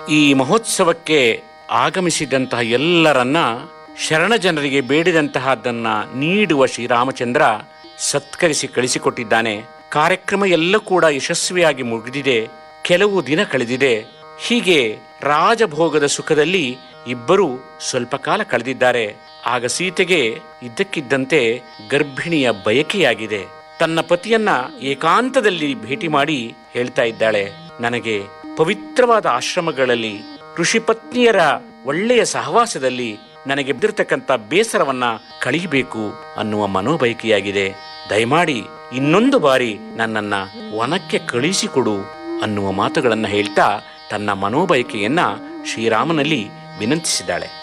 ಈ ಮಹೋತ್ಸವಕ್ಕೆ ಆಗಮಿಸಿದಂತಹ ಎಲ್ಲರನ್ನ ಶರಣ ಜನರಿಗೆ ಬೇಡಿದಂತಹದ್ದನ್ನ ನೀಡುವ ಶ್ರೀರಾಮಚಂದ್ರ ಸತ್ಕರಿಸಿ ಕಳಿಸಿಕೊಟ್ಟಿದ್ದಾನೆ ಕಾರ್ಯಕ್ರಮ ಎಲ್ಲ ಕೂಡ ಯಶಸ್ವಿಯಾಗಿ ಮುಗಿದಿದೆ ಕೆಲವು ದಿನ ಕಳೆದಿದೆ ಹೀಗೆ ರಾಜಭೋಗದ ಸುಖದಲ್ಲಿ ಇಬ್ಬರು ಸ್ವಲ್ಪ ಕಾಲ ಕಳೆದಿದ್ದಾರೆ ಆಗ ಸೀತೆಗೆ ಇದ್ದಕ್ಕಿದ್ದಂತೆ ಗರ್ಭಿಣಿಯ ಬಯಕೆಯಾಗಿದೆ ತನ್ನ ಪತಿಯನ್ನ ಏಕಾಂತದಲ್ಲಿ ಭೇಟಿ ಮಾಡಿ ಹೇಳ್ತಾ ಇದ್ದಾಳೆ ನನಗೆ ಪವಿತ್ರವಾದ ಆಶ್ರಮಗಳಲ್ಲಿ ಋಷಿ ಪತ್ನಿಯರ ಒಳ್ಳೆಯ ಸಹವಾಸದಲ್ಲಿ ನನಗೆ ಬಿದ್ದಿರ್ತಕ್ಕಂಥ ಬೇಸರವನ್ನ ಕಳೀಬೇಕು ಅನ್ನುವ ಮನೋಬಯಕೆಯಾಗಿದೆ ದಯಮಾಡಿ ಇನ್ನೊಂದು ಬಾರಿ ನನ್ನನ್ನ ವನಕ್ಕೆ ಕಳಿಸಿಕೊಡು ಅನ್ನುವ ಮಾತುಗಳನ್ನ ಹೇಳ್ತಾ ತನ್ನ ಮನೋಬಯಕೆಯನ್ನ ಶ್ರೀರಾಮನಲ್ಲಿ ವಿನಂತಿಸಿದ್ದಾಳೆ